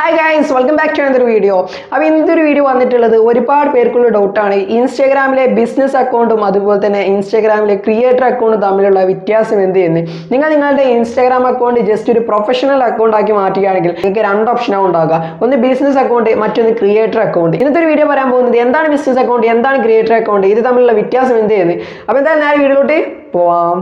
hi guys welcome back to another video അപ്പോൾ ഇന്നത്തെ ഒരു വീഡിയോ വന്നിട്ടുള്ളത് ഒരുപാട് പേർക്കുള്ള ഡൗട്ടാണ് ഇൻസ്റ്റാഗ്രാമിലെ ബിസിനസ് അക്കൗണ്ടും അതുപോലെ തന്നെ ഇൻസ്റ്റാഗ്രാമിലെ ക്രിയേറ്റർ അക്കൗണ്ടും തമ്മിലുള്ള വ്യത്യാസം എന്ത് എന്ന് നിങ്ങൾ നിങ്ങളുടെ ഇൻസ്റ്റാഗ്രാം അക്കൗണ്ട് ജസ്റ്റ് ഒരു പ്രൊഫഷണൽ അക്കൗണ്ട് ആക്കി മാറ്റുകയാണെങ്കിൽ നിങ്ങൾക്ക് രണ്ട് ഓപ്ഷനാണ് ഉണ്ടാകുക ഒന്ന് ബിസിനസ് അക്കൗണ്ട് മറ്റൊന്ന് ക്രിയേറ്റർ അക്കൗണ്ട് ഇന്നത്തെ ഒരു വീഡിയോ പറയാൻ പോകുന്നത് എന്താണ് ബിസിനസ് അക്കൗണ്ട് എന്താണ് ക്രിയേറ്റർ അക്കൗണ്ട് ഇത് തമ്മിലുള്ള വ്യത്യാസം എന്ത് എന്ന് അപ്പോൾ എന്തായാലും നേരെ വീഡിയോയിലോട്ട് പോവാം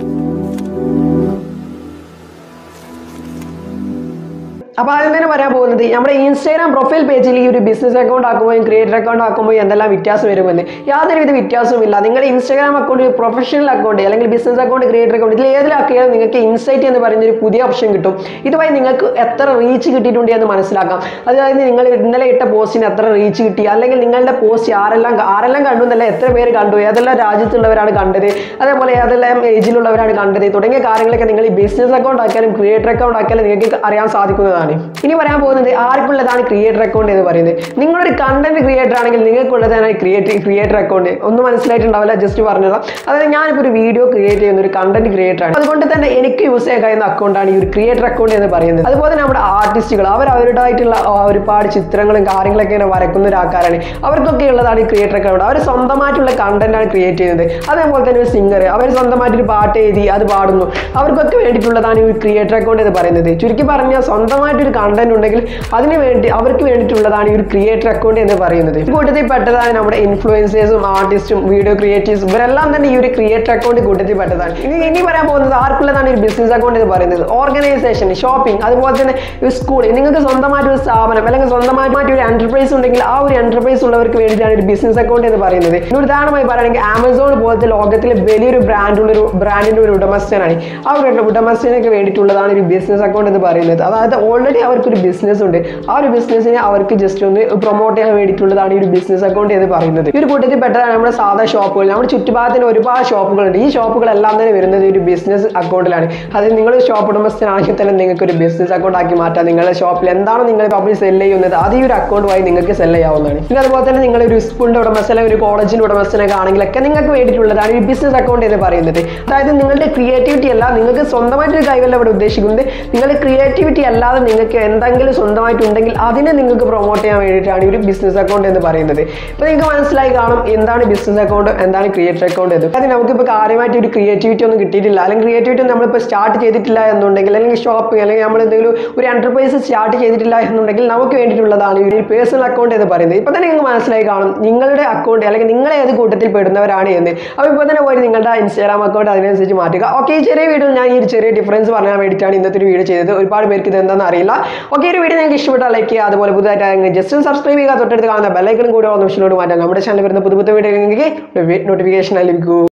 അപ്പോൾ ആദ്യം തന്നെ പറയാൻ പോകുന്നത് നമ്മുടെ ഇൻസ്റ്റാഗ്രാം പ്രൊഫൈൽ പേജിൽ ഈ ഒരു ബിസിനസ് അക്കൗണ്ട് ആക്കുമ്പോൾ ക്രിയേറ്റർ അക്കൗണ്ട് ആക്കുമ്പോൾ എന്തെല്ലാം വ്യത്യാസം വരുമെന്ന് യാതൊരുവിധ വ്യത്യാസവുമില്ല നിങ്ങളുടെ ഇൻസ്റ്റാഗ്രാം അക്കൗണ്ട് പ്രൊഫഷണൽ അക്കൗണ്ട് അല്ലെങ്കിൽ ബിസിനസ് അക്കൗണ്ട് ക്രിയേറ്റർ അക്കൗണ്ട് ഇതിൽ ഏതിലാക്കിയാലും നിങ്ങൾക്ക് ഇൻസൈറ്റ് എന്ന് പറയുന്ന ഒരു പുതിയ ഓപ്ഷൻ കിട്ടും ഇതുവഴി നിങ്ങൾക്ക് എത്ര റീച്ച് കിട്ടിയിട്ടുണ്ട് എന്ന് മനസ്സിലാക്കാം അതായത് നിങ്ങൾ ഇന്നലെ ഇട്ട പോസ്റ്റിന് എത്ര റീച്ച് കിട്ടി അല്ലെങ്കിൽ നിങ്ങളുടെ പോസ്റ്റ് ആരെല്ലാം ആരെല്ലാം കണ്ടു എന്നല്ല എത്ര പേര് കണ്ടു ഏതെല്ലാം രാജ്യത്തുള്ളവരാണ് കണ്ടത് അതേപോലെ ഏതെല്ലാം ഏജിലുള്ളവരാണ് കണ്ടത് തുടങ്ങിയ കാര്യങ്ങളൊക്കെ നിങ്ങൾ ഈ ബിസിനസ് അക്കൗണ്ട് ആക്കിയാലും ക്രിയേറ്റർ അക്കൗണ്ട് ആക്കിയാലും നിങ്ങൾക്ക് അറിയാൻ സാധിക്കുന്നതാണ് ഇനി പറയാൻ പോകുന്നത് ആർക്കുള്ളതാണ് ക്രിയേറ്റർ അക്കൗണ്ട് എന്ന് പറയുന്നത് നിങ്ങളൊരു കണ്ടന്റ് ക്രിയേറ്റർ ആണെങ്കിൽ നിങ്ങൾക്കുള്ളതാണ് ക്രിയേറ്റർ ക്രിയേറ്റർ അക്കൗണ്ട് ഒന്നും മനസ്സിലായിട്ടുണ്ടാവില്ല ജസ്റ്റ് പറഞ്ഞതാ അതായത് ഞാനിപ്പോൾ ഒരു വീഡിയോ ക്രിയേറ്റ് ചെയ്യുന്ന ഒരു കണ്ടന്റ് ക്രിയേറ്റർ ആണ് അതുകൊണ്ട് തന്നെ എനിക്ക് യൂസ് ചെയ്യാൻ കഴിയുന്ന അക്കൗണ്ടാണ് ഈ ഒരു ക്രിയേറ്റർ അക്കൗണ്ട് എന്ന് പറയുന്നത് അതുപോലെ തന്നെ നമ്മുടെ ആർട്ടിസ്റ്റുകൾ അവർ അവരുടേതായിട്ടുള്ള ആ, ഒരുപാട് ചിത്രങ്ങളും കാര്യങ്ങളൊക്കെ ഇങ്ങനെ വരക്കുന്ന ഒരു ആൾക്കാരാണ് അവർക്കൊക്കെ ഉള്ളതാണ് ഈ ക്രിയേറ്റർ അക്കൗണ്ട് അവർ സ്വന്തമായിട്ടുള്ള കണ്ടന്റ് ആണ് ക്രിയേറ്റ് ചെയ്യുന്നത് അതേപോലെ തന്നെ ഒരു സിംഗർ അവർ സ്വന്തമായിട്ട് ഒരു പാട്ട് എഴുതി അത് പാടുന്നു അവർക്കൊക്കെ വേണ്ടിയിട്ടുള്ളതാണ് ഈ ഒരു ക്രിയേറ്റർ അക്കൗണ്ട് എന്ന് പറയുന്നത് ചുരുക്കി പറഞ്ഞാൽ സ്വന്തമായിട്ടൊരു കണ്ടന്റ് ഉണ്ടെങ്കിൽ അതിന് വേണ്ടി അവർക്ക് വേണ്ടിയിട്ടുള്ളതാണ് ഈ ഒരു ക്രിയേറ്റർ അക്കൗണ്ട് എന്ന് പറയുന്നത് ഈ കൂട്ടത്തിൽ പെട്ടതാണ് നമ്മുടെ ഇൻഫ്ലുവൻസേഴ്സും ആർട്ടിസ്റ്റും വീഡിയോ ക്രിയേറ്റീവ്സും ഇവരെല്ലാം തന്നെ ഈ ഒരു ക്രിയേറ്റർ അക്കൗണ്ട് കൂട്ടത്തിൽ പെട്ടതാണ് ഇനി ഇനി പറയാൻ പോകുന്നത് ആർക്കുള്ളതാണ് ഒരു ബിസിനസ് അക്കൗണ്ട് എന്ന് പറയുന്നത് ഓർഗനൈസേഷൻ ഷോപ്പിംഗ് അതുപോലെ തന്നെ ഒരു സ്കൂൾ നിങ്ങൾക്ക് സ്വന്തമായിട്ട് ഒരു സ്ഥാപനം അല്ലെങ്കിൽ സ്വന്തമായിട്ട് ഒരു എന്റർപ്രൈസ് ഉണ്ടെങ്കിൽ ആ ഒരു എന്റർപ്രൈസ് ഉള്ളവർക്ക് വേണ്ടിയിട്ടാണ് ഒരു ബിസിനസ് അക്കൗണ്ട് എന്ന് പറയുന്നത് ഇനി ഉദാഹരണമായി പറയുകയാണെങ്കിൽ ആമസോൺ പോലത്തെ ലോകത്തിലെ വലിയൊരു ബ്രാൻഡുള്ള ഒരു ബ്രാൻഡിന്റെ ഒരു ഉടമസ്ഥനാണ് ആ ഒരു ഉടമസ്ഥനൊക്കെ വേണ്ടിയിട്ടുള്ളതാണ് ഒരു ബിസിനസ് അക്കൗണ്ട് എന്ന് പറയുന്നത് അതായത് ഓൾറെഡി അവർക്കൊരു ബിസിനസ് ഉണ്ട് ആ ഒരു ബിസിനസ്സിനെ അവർക്ക് ജസ്റ്റ് ഒന്ന് പ്രൊമോട്ട് ചെയ്യാൻ വേണ്ടിയിട്ടുള്ളതാണ് ഈ ഒരു ബിസിനസ് അക്കൗണ്ട് എന്ന് പറയുന്നത് ഈ ഒരു കൂട്ടത്തിൽ പെട്ടതാണ് നമ്മുടെ സാധാ ഷോപ്പുകൾ നമ്മുടെ ചുറ്റുപാടത്തിന് ഒരുപാട് ഷോപ്പുകളുണ്ട് ഈ ഷോപ്പുകളെല്ലാം തന്നെ വരുന്നത് ഒരു ബിസിനസ് അക്കൗണ്ടിലാണ് അത് നിങ്ങൾ ഷോപ്പ് ഉടമസ്ഥനാണെങ്കിൽ തന്നെ നിങ്ങൾക്ക് ഒരു ബിസിനസ് അക്കൗണ്ട് ആക്കി മാറ്റാം നിങ്ങളുടെ ഷോപ്പിൽ എന്താണോ നിങ്ങൾ പബ്ലിക് സെല് ചെയ്യുന്നത് അത് ഈ ഒരു അക്കൗണ്ട് വഴി നിങ്ങൾക്ക് സെല് ചെയ്യാവുന്നതാണ് പിന്നെ അതുപോലെ തന്നെ നിങ്ങൾ ഒരു സ്കൂളിന്റെ ഉടമസ്ഥ അല്ലെങ്കിൽ ഒരു കോളേജിന്റെ ഉടമസ്ഥനൊക്കെ ആണെങ്കിലൊക്കെ നിങ്ങൾക്ക് വേണ്ടിയിട്ടുള്ളതാണ് ഈ ബിസിനസ് അക്കൗണ്ട് എന്ന് പറയുന്നത് അതായത് നിങ്ങളുടെ ക്രിയേറ്റിവിറ്റി അല്ല നിങ്ങൾക്ക് സ്വന്തമായിട്ട് ഒരു കൈവല്ല ഇവിടെ ഉദ്ദേശിക്കുന്നത് നിങ്ങളുടെ ക്രിയേറ്റിവിറ്റി അല്ലാതെ നിങ്ങൾക്ക് എന്തെങ്കിലും സ്വന്തമായിട്ട് ഉണ്ടെങ്കിൽ അതിനെ നിങ്ങൾക്ക് പ്രൊമോട്ട് ചെയ്യാൻ വേണ്ടിയിട്ടാണ് ഈ ഒരു ബിസിനസ് അക്കൗണ്ട് എന്ന് പറയുന്നത് ഇപ്പോൾ നിങ്ങൾക്ക് മനസ്സിലായി കാണും എന്താണ് ബിസിനസ് അക്കൗണ്ട് എന്താണ് ക്രിയേറ്റർ അക്കൗണ്ട് എന്ന് അതായത് നമുക്കിപ്പോൾ കാര്യമായിട്ട് ഒരു ക്രിയേറ്റിവിറ്റി ഒന്നും കിട്ടിയിട്ടില്ല അല്ലെങ്കിൽ ക്രിയേറ്റിവിറ്റി നമ്മളിപ്പോൾ സ്റ്റാർട്ട് ചെയ്തിട്ടില്ല എന്നുണ്ടെങ്കിൽ അല്ലെങ്കിൽ ഷോപ്പിംഗ് അല്ലെങ്കിൽ നമ്മൾ എന്തെങ്കിലും ഒരു എന്റർപ്രൈസ് സ്റ്റാർട്ട് ചെയ്തിട്ടില്ല എന്നുണ്ടെങ്കിൽ നമുക്ക് വേണ്ടിയിട്ടുള്ളതാണ് ഈ ഒരു പേഴ്സണൽ അക്കൗണ്ട് എന്ന് പറയുന്നത് ഇപ്പോൾ തന്നെ നിങ്ങൾക്ക് മനസ്സിലായി കാണും നിങ്ങളുടെ അക്കൗണ്ട് അല്ലെങ്കിൽ നിങ്ങൾ ഏത് കൂട്ടത്തിൽ പെടുന്നവരാണ് എന്ന് അപ്പോൾ ഇപ്പോൾ തന്നെ പോയി നിങ്ങളുടെ ഇൻസ്റ്റാഗ്രാം അക്കൗണ്ട് അതിനനുസരിച്ച് മാറ്റുക ഓക്കെ ഈ ചെറിയ വീഡിയോ ഞാൻ ഈ ഒരു ചെറിയ ഡിഫറൻസ് പറയാൻ വേണ്ടിയിട്ടാണ് ഇന്നത്തെ ഒരു വീഡിയോ ചെയ്തത് ഒരുപാട് പേർക്ക് ഇത് എന്താണെന്ന് അറിയില്ല ഓക്കെ ഈ ഒരു വീഡിയോ നിങ്ങൾക്ക് ഇഷ്ടപ്പെട്ടാൽ ലൈക്ക് ചെയ്യുക അതുപോലെ പുതുതായിട്ട് ജസ്റ്റ് സബ്സ്ക്രൈബ് ചെയ്യുക തൊട്ടടുത്ത് കാണുന്ന ബെല്ലൈക്കൺ കൂടെ ഓപ്ഷനോട് മാറ്റാം നമ്മുടെ ചാനൽ വരുന്ന പുതു പുതു വീഡിയോ നോട്ടിഫിക്കേഷൻ ലഭിക്കൂ